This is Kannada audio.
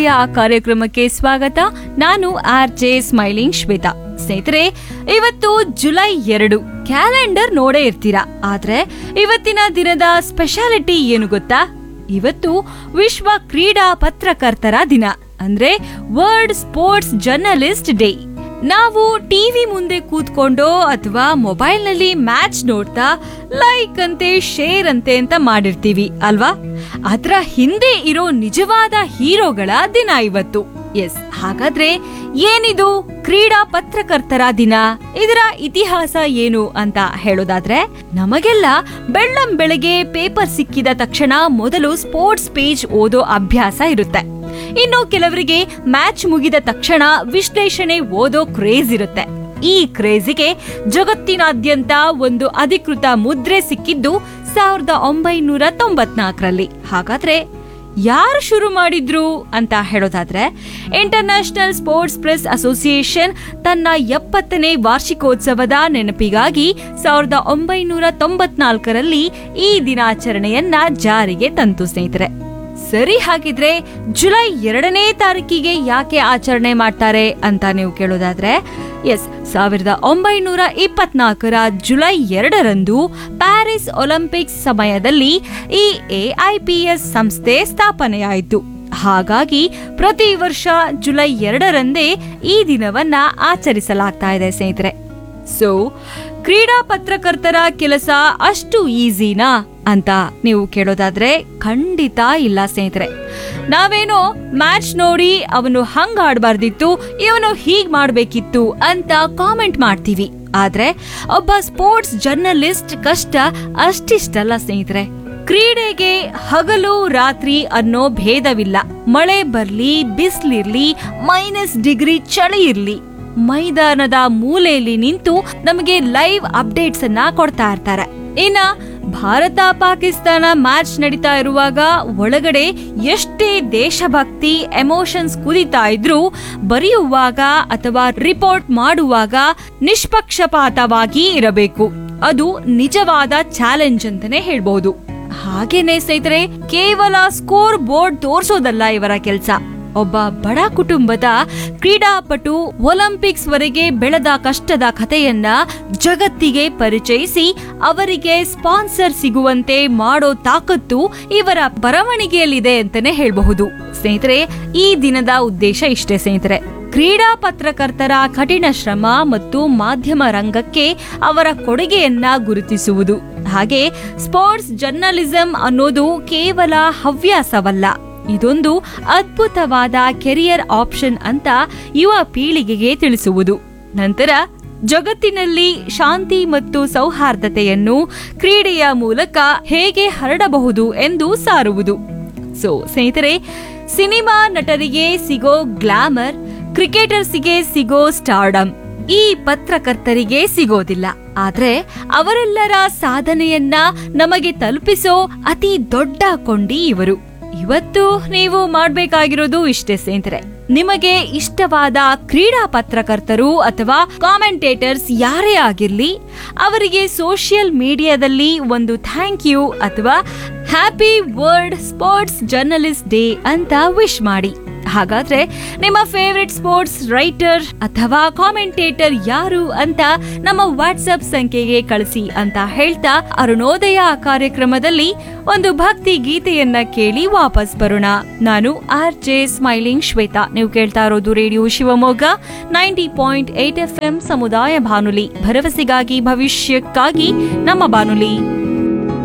ಆ ಕಾರ್ಯಕ್ರಮಕ್ಕೆ ಸ್ವಾಗತ ನಾನು ಆರ್ ಜೆ ಸ್ಮೈಲಿಂಗ್ ಶ್ವೇತಾ ಸ್ನೇಹಿತರೆ ಇವತ್ತು ಜುಲೈ ಎರಡು ಕ್ಯಾಲೆಂಡರ್ ನೋಡೇ ಇರ್ತೀರಾ ಆದ್ರೆ ಇವತ್ತಿನ ದಿನದ ಸ್ಪೆಷಾಲಿಟಿ ಏನು ಗೊತ್ತಾ ಇವತ್ತು ವಿಶ್ವ ಕ್ರೀಡಾ ಪತ್ರಕರ್ತರ ದಿನ ಅಂದ್ರೆ ವರ್ಲ್ಡ್ ಸ್ಪೋರ್ಟ್ಸ್ ಜರ್ನಲಿಸ್ಟ್ ಡೇ ನಾವು ಟಿವಿ ಮುಂದೆ ಕೂತ್ಕೊಂಡೋ ಅಥವಾ ಮೊಬೈಲ್ನಲ್ಲಿ ಮ್ಯಾಚ್ ನೋಡ್ತಾ ಲೈಕ್ ಅಂತೆ ಶೇರ್ ಅಂತೆ ಅಂತ ಮಾಡಿರ್ತೀವಿ ಅಲ್ವಾ ಅದರ ಹಿಂದೆ ಇರೋ ನಿಜವಾದ ಹೀರೋಗಳ ದಿನ ಇವತ್ತು ಎಸ್ ಹಾಗಾದ್ರೆ ಏನಿದು ಕ್ರೀಡಾ ಪತ್ರಕರ್ತರ ದಿನ ಇದರ ಇತಿಹಾಸ ಏನು ಅಂತ ಹೇಳೋದಾದ್ರೆ ನಮಗೆಲ್ಲ ಬೆಳ್ಳಂ ಬೆಳಗ್ಗೆ ಪೇಪರ್ ಸಿಕ್ಕಿದ ತಕ್ಷಣ ಮೊದಲು ಸ್ಪೋರ್ಟ್ಸ್ ಪೇಜ್ ಓದೋ ಅಭ್ಯಾಸ ಇರುತ್ತೆ ಇನ್ನು ಕೆಲವರಿಗೆ ಮ್ಯಾಚ್ ಮುಗಿದ ತಕ್ಷಣ ವಿಶ್ಲೇಷಣೆ ಓದೋ ಕ್ರೇಜ್ ಇರುತ್ತೆ ಈ ಕ್ರೇಜಿಗೆ ಜಗತ್ತಿನಾದ್ಯಂತ ಒಂದು ಅಧಿಕೃತ ಮುದ್ರೆ ಸಿಕ್ಕಿದ್ದು ಸಾವಿರದ ಒಂಬೈನೂರ ತೊಂಬತ್ನಾಲ್ಕರಲ್ಲಿ ಹಾಗಾದ್ರೆ ಯಾರು ಶುರು ಮಾಡಿದ್ರು ಅಂತ ಹೇಳೋದಾದ್ರೆ ಇಂಟರ್ನ್ಯಾಷನಲ್ ಸ್ಪೋರ್ಟ್ಸ್ ಪ್ರೆಸ್ ಅಸೋಸಿಯೇಷನ್ ತನ್ನ ಎಪ್ಪತ್ತನೇ ವಾರ್ಷಿಕೋತ್ಸವದ ನೆನಪಿಗಾಗಿ ಸಾವಿರದ ಒಂಬೈನೂರ ತೊಂಬತ್ನಾಲ್ಕರಲ್ಲಿ ಈ ದಿನಾಚರಣೆಯನ್ನ ಜಾರಿಗೆ ತಂತು ಸ್ನೇಹಿತರೆ ಸರಿ ಹಾಗಿದ್ರೆ ಜುಲೈ ಎರಡನೇ ತಾರೀಕಿಗೆ ಯಾಕೆ ಆಚರಣೆ ಮಾಡ್ತಾರೆ ಅಂತ ನೀವು ಕೇಳೋದಾದ್ರೆ ಎಸ್ ಸಾವಿರದ ಒಂಬೈನೂರ ಇಪ್ಪತ್ನಾಲ್ಕರ ಜುಲೈ ಎರಡರಂದು ಪ್ಯಾರಿಸ್ ಒಲಿಂಪಿಕ್ಸ್ ಸಮಯದಲ್ಲಿ ಈ ಎಐಪಿಎಸ್ ಸಂಸ್ಥೆ ಸ್ಥಾಪನೆಯಾಯಿತು ಹಾಗಾಗಿ ಪ್ರತಿ ವರ್ಷ ಜುಲೈ ಎರಡರಂದೇ ಈ ದಿನವನ್ನ ಆಚರಿಸಲಾಗ್ತಾ ಇದೆ ಸ್ನೇಹಿತರೆ ಸೊ ಕ್ರೀಡಾ ಪತ್ರಕರ್ತರ ಕೆಲಸ ಅಷ್ಟು ಈಸಿನಾ ಅಂತ ನೀವು ಕೇಳೋದಾದ್ರೆ ಖಂಡಿತ ಇಲ್ಲ ಸ್ನೇಹಿತರೆ ನಾವೇನೋ ಮ್ಯಾಚ್ ನೋಡಿ ಅವನು ಹಂಗ್ ಆಡ್ಬಾರ್ದಿತ್ತು ಇವನು ಹೀಗ್ ಮಾಡ್ಬೇಕಿತ್ತು ಅಂತ ಕಾಮೆಂಟ್ ಮಾಡ್ತೀವಿ ಆದ್ರೆ ಒಬ್ಬ ಸ್ಪೋರ್ಟ್ಸ್ ಜರ್ನಲಿಸ್ಟ್ ಕಷ್ಟ ಅಷ್ಟಿಷ್ಟಲ್ಲ ಸ್ನೇಹಿತರೆ ಕ್ರೀಡೆಗೆ ಹಗಲು ರಾತ್ರಿ ಅನ್ನೋ ಭೇದವಿಲ್ಲ ಮಳೆ ಬರ್ಲಿ ಬಿಸ್ಲಿರ್ಲಿ ಮೈನಸ್ ಡಿಗ್ರಿ ಚಳಿ ಇರ್ಲಿ ಮೈದಾನದ ಮೂಲೆಯಲ್ಲಿ ನಿಂತು ನಮಗೆ ಲೈವ್ ಅಪ್ಡೇಟ್ಸ್ ಅನ್ನ ಕೊಡ್ತಾ ಇರ್ತಾರೆ ಇನ್ನ ಭಾರತ ಪಾಕಿಸ್ತಾನ ಮ್ಯಾಚ್ ನಡೀತಾ ಇರುವಾಗ ಒಳಗಡೆ ಎಷ್ಟೇ ದೇಶಭಕ್ತಿ ಎಮೋಷನ್ಸ್ ಕುದಿತಾ ಇದ್ರೂ ಬರೆಯುವಾಗ ಅಥವಾ ರಿಪೋರ್ಟ್ ಮಾಡುವಾಗ ನಿಷ್ಪಕ್ಷಪಾತವಾಗಿ ಇರಬೇಕು ಅದು ನಿಜವಾದ ಚಾಲೆಂಜ್ ಅಂತಾನೆ ಹೇಳ್ಬಹುದು ಹಾಗೇನೆ ಸ್ನೇಹಿತರೆ ಕೇವಲ ಸ್ಕೋರ್ ಬೋರ್ಡ್ ತೋರ್ಸೋದಲ್ಲ ಇವರ ಕೆಲಸ ಒಬ್ಬ ಬಡ ಕುಟುಂಬದ ಕ್ರೀಡಾಪಟು ಒಲಿಂಪಿಕ್ಸ್ ವರೆಗೆ ಬೆಳೆದ ಕಷ್ಟದ ಕಥೆಯನ್ನ ಜಗತ್ತಿಗೆ ಪರಿಚಯಿಸಿ ಅವರಿಗೆ ಸ್ಪಾನ್ಸರ್ ಸಿಗುವಂತೆ ಮಾಡೋ ತಾಕತ್ತು ಇವರ ಬರವಣಿಗೆಯಲ್ಲಿದೆ ಅಂತಾನೆ ಹೇಳಬಹುದು ಸ್ನೇಹಿತರೆ ಈ ದಿನದ ಉದ್ದೇಶ ಇಷ್ಟೇ ಸ್ನೇಹಿತರೆ ಕ್ರೀಡಾ ಪತ್ರಕರ್ತರ ಕಠಿಣ ಶ್ರಮ ಮತ್ತು ಮಾಧ್ಯಮ ರಂಗಕ್ಕೆ ಅವರ ಕೊಡುಗೆಯನ್ನ ಗುರುತಿಸುವುದು ಹಾಗೆ ಸ್ಪೋರ್ಟ್ಸ್ ಜರ್ನಲಿಸಂ ಅನ್ನೋದು ಕೇವಲ ಹವ್ಯಾಸವಲ್ಲ ಇದೊಂದು ಅದ್ಭುತವಾದ ಕೆರಿಯರ್ ಆಪ್ಷನ್ ಅಂತ ಯುವ ಪೀಳಿಗೆಗೆ ತಿಳಿಸುವುದು ನಂತರ ಜಗತ್ತಿನಲ್ಲಿ ಶಾಂತಿ ಮತ್ತು ಸೌಹಾರ್ದತೆಯನ್ನು ಕ್ರೀಡೆಯ ಮೂಲಕ ಹೇಗೆ ಹರಡಬಹುದು ಎಂದು ಸಾರುವುದು ಸೊ ಸ್ನೇಹಿತರೆ ಸಿನಿಮಾ ನಟರಿಗೆ ಸಿಗೋ ಗ್ಲಾಮರ್ ಕ್ರಿಕೆಟರ್ಸ್ಗೆ ಸಿಗೋ ಸ್ಟಾರ್ಡಮ್ ಈ ಪತ್ರಕರ್ತರಿಗೆ ಸಿಗೋದಿಲ್ಲ ಆದ್ರೆ ಅವರೆಲ್ಲರ ಸಾಧನೆಯನ್ನ ನಮಗೆ ತಲುಪಿಸೋ ಅತಿ ದೊಡ್ಡ ಕೊಂಡಿ ಇವರು ಇವತ್ತು ನೀವು ಮಾಡ್ಬೇಕಾಗಿರೋದು ಇಷ್ಟೇ ಸ್ನೇಹಿತರೆ ನಿಮಗೆ ಇಷ್ಟವಾದ ಕ್ರೀಡಾ ಪತ್ರಕರ್ತರು ಅಥವಾ ಕಾಮೆಂಟೇಟರ್ಸ್ ಯಾರೇ ಆಗಿರ್ಲಿ ಅವರಿಗೆ ಸೋಷಿಯಲ್ ಮೀಡಿಯಾದಲ್ಲಿ ಒಂದು ಥ್ಯಾಂಕ್ ಯು ಅಥವಾ happy world sports journalist day ಅಂತ ವಿಶ್ ಮಾಡಿ ಹಾಗಾದ್ರೆ ನಿಮ್ಮ ಫೇವ್ರೆಟ್ ಸ್ಪೋರ್ಟ್ಸ್ ರೈಟರ್ ಅಥವಾ ಕಾಮೆಂಟೇಟರ್ ಯಾರು ಅಂತ ನಮ್ಮ ವಾಟ್ಸ್ಆಪ್ ಸಂಖ್ಯೆಗೆ ಕಳಿಸಿ ಅಂತ ಹೇಳ್ತಾ ಅರುಣೋದಯ ಕಾರ್ಯಕ್ರಮದಲ್ಲಿ ಒಂದು ಭಕ್ತಿ ಗೀತೆಯನ್ನ ಕೇಳಿ ವಾಪಸ್ ಬರೋಣ ನಾನು ಆರ್ ಜೆ ಸ್ಮೈಲಿಂಗ್ ಶ್ವೇತಾ ನೀವು ಕೇಳ್ತಾ ಇರೋದು radio Shivamogga ninety point eight F M ಸಮುದಾಯ ಬಾನುಲಿ ಭರವಸೆಗಾಗಿ ಭವಿಷ್ಯಕ್ಕಾಗಿ ನಮ್ಮ ಬಾನುಲಿ